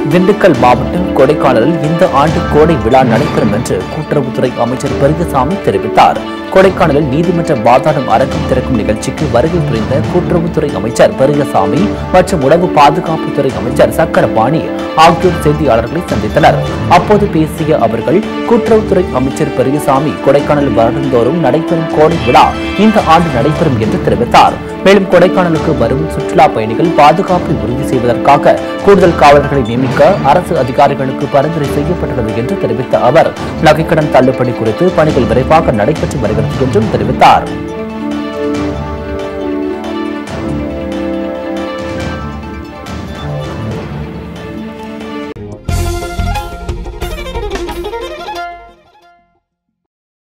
திண்டுக்கல் மாவட்டம் கொடைக்கானலில் இந்த ஆண்டு கோடை விழா நடைபெறும் என்று கூட்டுறவுத்துறை அமைச்சர் பெரியசாமி தெரிவித்தார் கொடைக்கானலில் நீதிமன்ற வாதாடும் அரங்கம் திறக்கும் நிகழ்ச்சிக்கு வருகை புரிந்த கூட்டுறவுத்துறை அமைச்சர் பெரியசாமி மற்றும் உணவு பாதுகாப்புத்துறை அமைச்சர் சக்கரபாணி ஆகியோர் செய்தியாளர்களை சந்தித்தனர் அப்போது பேசிய அவர்கள் கூட்டுறவுத்துறை அமைச்சர் பெரியசாமி கொடைக்கானல் வருடந்தோறும் நடைபெறும் கோடை விழா இந்த ஆண்டு நடைபெறும் என்று தெரிவித்தார் மேலும் கொடைக்கானலுக்கு வரும் சுற்றுலா பயணிகள் பாதுகாப்பை உறுதி செய்வதற்காக கூடுதல் காவலர்களை நியமிக்க அரசு அதிகாரிகளுக்கு பரிந்துரை செய்யப்பட்டுள்ளது என்று தெரிவித்த அவர் நகைக்கடன் தள்ளுபடி குறித்து பணிகள் விரைவாக நடைபெற்று வருகிறது என்றும் தெரிவித்தார்